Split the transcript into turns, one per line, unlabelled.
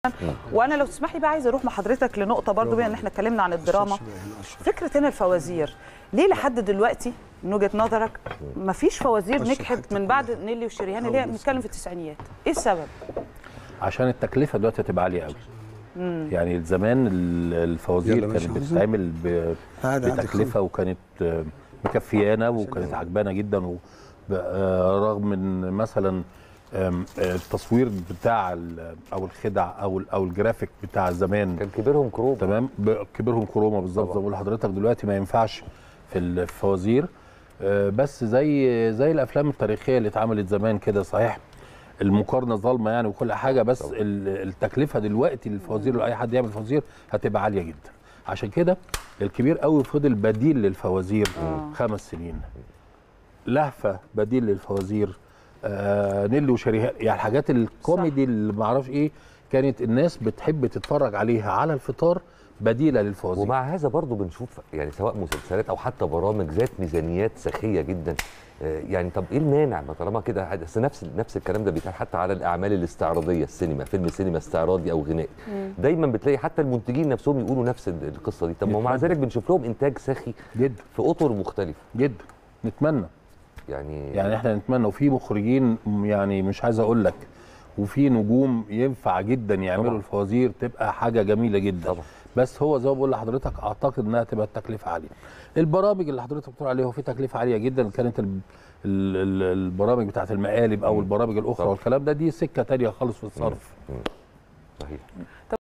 وانا لو تسمح لي بقى عايزه اروح مع حضرتك لنقطه برضو بما ان احنا اتكلمنا عن الدراما فكره هنا الفوازير ليه لحد دلوقتي من وجهه نظرك ما فيش فوازير نجحت من بعد نيلي وشريهان اللي هي بنتكلم في التسعينيات ايه السبب
عشان التكلفه دلوقتي هتبقى عاليه قوي يعني زمان ال- الفوازير
يلا
كانت
ماشي.
بتتعمل ب-
عادي عادي
بتكلفه وكانت آه، مكفيانا وكانت عجبانه جدا و ب- آه، رغم ان مثلا آم، آه، التصوير بتاع ال- او الخدع او ال- او الجرافيك بتاع زمان
كان كبيرهم كروب
تمام ب- كبرهم كروما بالظبط زي ما بقول لحضرتك دلوقتي ما ينفعش في الفوازير آه، بس زي زي الافلام التاريخيه اللي اتعملت زمان كده صحيح المقارنه ظالمه يعني وكل حاجه بس ال- التكلفه دلوقتي للفوازير لاي حد يعمل فوازير هتبقى عاليه جدا عشان كده الكبير قوي فضل بديل للفوازير خمس سنين لهفه بديل للفوازير آه نيلي وشريهان يعني الحاجات الكوميدي اللي ما اعرفش ايه كانت الناس بتحب تتفرج عليها على الفطار بديله للفوازير
ومع هذا برضو بنشوف يعني سواء مسلسلات او حتى برامج ذات ميزانيات سخيه جدا آه، يعني طب ايه المانع ما طالما كده بس نفس نفس الكلام ده بيتقال حتى على الاعمال الاستعراضيه السينما فيلم سينما استعراضي او غنائي دايما بتلاقي حتى المنتجين نفسهم يقولوا نفس ال- القصه دي طب ما مع
جداً.
ذلك بنشوف لهم انتاج سخي
جدا
في اطر مختلفه
جدا نتمنى
يعني
يعني احنا نتمنى وفي مخرجين م- يعني مش عايز اقول لك وفي نجوم ينفع جدا يعملوا
طبعاً.
الفوازير تبقى حاجه جميله جدا
طبعا
بس هو زي ما بقول لحضرتك اعتقد انها تبقى التكلفه عاليه البرامج اللي حضرتك بتقول عليها هو في تكلفه عاليه جدا كانت ال ال ال البرامج بتاعت المقالب او البرامج الاخرى
طبعاً.
والكلام ده دي سكه تانية خالص في الصرف
صحيح